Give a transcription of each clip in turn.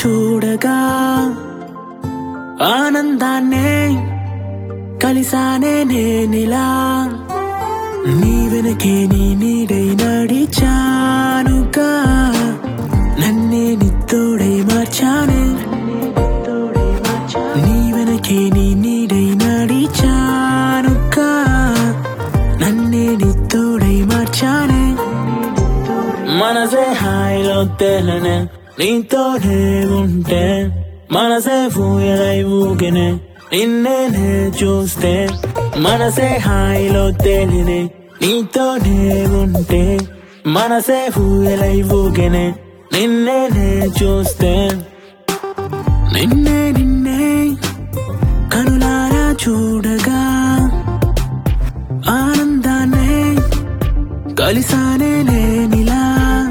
చూడగా ఆనందాన్నే కలిసానే నేనిలా నీ వెనకే నీ నీడై నడిచానుగా నన్నే నిత్తోడై మార్చానే నీ వెనకే నీ నీడై నడిచానుగా నన్నే నిత్తోడై మార్చానే మనసే హాయిలో తేలనే నీతోనే ఉంటే మనసే ఫూయలై ఊగినే నిన్నే చూస్తే మనసే హాయిలో తేలినే నీతోనే ఉంటే మనసే ఫూయలై ఊగినే నిన్నే చూస్తే నిన్నే నిన్నే కనులారా చూడగా ఆనందాన్నే కలిసానే నేనిలా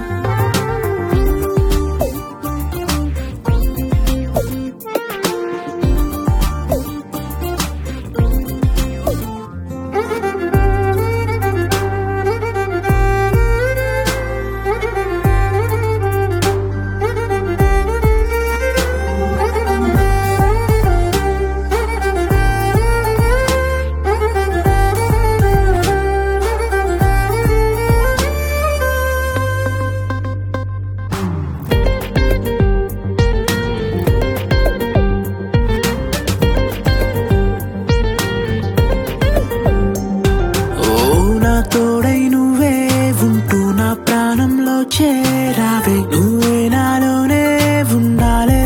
ఓ నా తోడై నువ్వే ఉంటూ నా ప్రాణంలో చేరావే నువ్వే నాలోనే ఉండాలే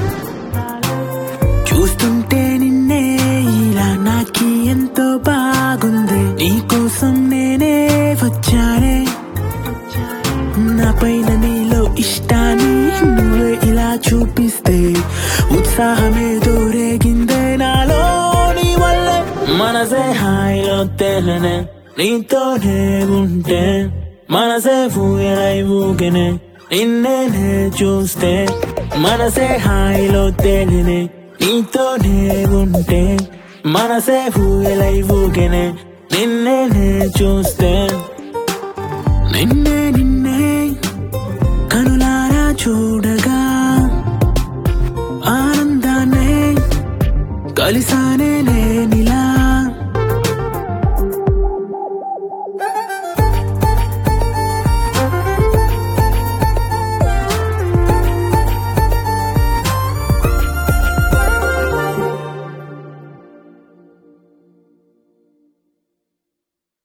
చూస్తుంటే నిన్నే ఇలా నాకి ఎంతో బాగుంది నీకోసం నేనే వచ్చానే నా పైన నీలో ఇష్టాన్ని నువ్వే ఇలా చూపిస్తే ఉత్సాహమే దూరేగిందే నాలో నీ వల్లే మనసే హాయిలో తేలనే నీతోనే ఉంటే మనసే ఫూయలై ఊగినే నిన్నే చూస్తే మనసే హాయిలో తేలినే నీతోనే ఉంటే మనసే ఫూయలై ఊగినే నిన్నే చూస్తే నిన్నే నిన్నే